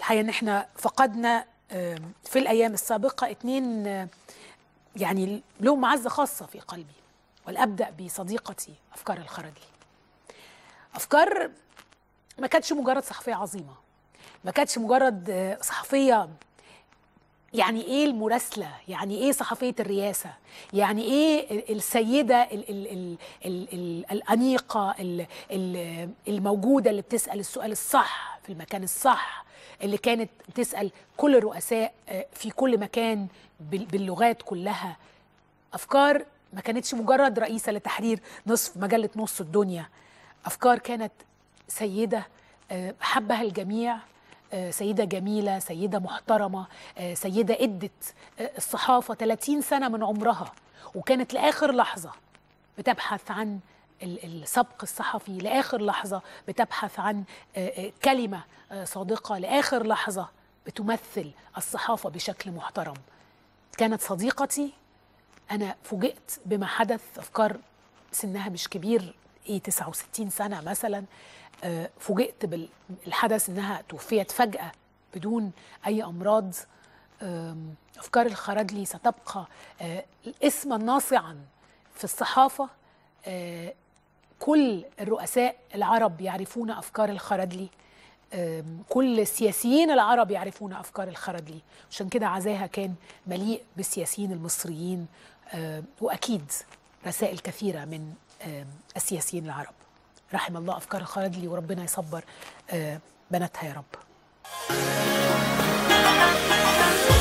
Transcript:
الحقيقه ان احنا فقدنا آم، في الايام السابقه اتنين آه، يعني لهم معزه خاصه في قلبي والابدا بصديقتي افكار الخرجلي افكار ما كانتش مجرد صحفيه عظيمه ما كانتش مجرد آه، صحفيه يعني ايه المراسله يعني ايه صحفيه الرياسه يعني ايه ال- السيده ال ال ال ال ال الانيقه ال ال الموجوده اللي بتسال السؤال الصح في المكان الصح اللي كانت بتسال كل الرؤساء آه، في كل مكان بال- باللغات كلها افكار ما كانتش مجرد رئيسه لتحرير نصف مجله نص الدنيا افكار كانت سيده آه، حبها الجميع آه، سيده جميله سيده محترمه آه، سيده ادت آه، الصحافه 30 سنه من عمرها وكانت لاخر لحظه بتبحث عن ال- السبق الصحفي لاخر لحظه بتبحث عن آه، آه، كلمه آه، صادقه لاخر لحظه بتمثل الصحافه بشكل محترم كانت صديقتي انا فوجئت بما حدث افكار سنها مش كبير ايه 69 سنه مثلا آه، فوجئت بالحدث انها توفيت فجاه بدون اي امراض آم، افكار الخرجلي ستبقى آه، اسما ناصعا في الصحافه آه، كل الرؤساء العرب يعرفون افكار الخرجلي آم، كل السياسيين العرب يعرفون افكار الخرجلي عشان كده عزاها كان مليء بالسياسيين المصريين آم، واكيد رسائل كثيره من آم، السياسيين العرب رحم الله افكار الخرجلي وربنا يصبر آه، بناتها يا رب